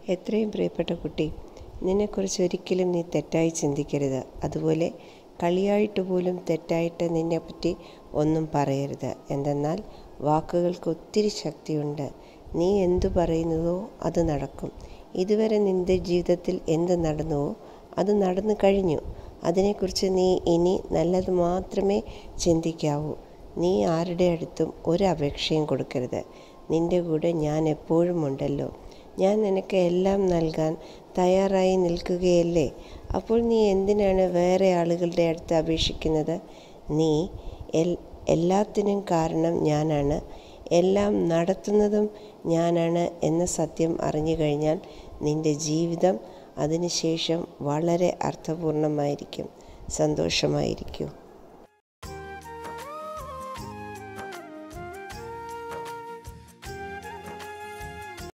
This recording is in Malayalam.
എത്രയും പ്രിയപ്പെട്ട കുട്ടി നിന്നെക്കുറിച്ച് ഒരിക്കലും നീ തെറ്റായി ചിന്തിക്കരുത് അതുപോലെ കളിയായിട്ട് പോലും തെറ്റായിട്ട് നിന്നെപ്പറ്റി ഒന്നും പറയരുത് എന്തെന്നാൽ വാക്കുകൾക്ക് ഒത്തിരി ശക്തിയുണ്ട് നീ എന്തു പറയുന്നതോ അത് നടക്കും ഇതുവരെ നിൻ്റെ ജീവിതത്തിൽ എന്ത് നടന്നുവോ അത് നടന്നു കഴിഞ്ഞു അതിനെക്കുറിച്ച് നീ ഇനി നല്ലത് മാത്രമേ ചിന്തിക്കാവൂ നീ ആരുടെ അടുത്തും ഒരു അപേക്ഷയും കൊടുക്കരുത് നിൻ്റെ കൂടെ ഞാൻ എപ്പോഴും ഉണ്ടല്ലോ ഞാൻ നിനക്ക് എല്ലാം നൽകാൻ തയ്യാറായി നിൽക്കുകയല്ലേ അപ്പോൾ നീ എന്തിനാണ് വേറെ ആളുകളുടെ അടുത്ത് അപേക്ഷിക്കുന്നത് നീ എൽ എല്ലാത്തിനും കാരണം ഞാനാണ് എല്ലാം നടത്തുന്നതും ഞാനാണ് എന്ന സത്യം അറിഞ്ഞു കഴിഞ്ഞാൽ നിൻ്റെ ജീവിതം അതിനുശേഷം വളരെ അർത്ഥപൂർണമായിരിക്കും സന്തോഷമായിരിക്കും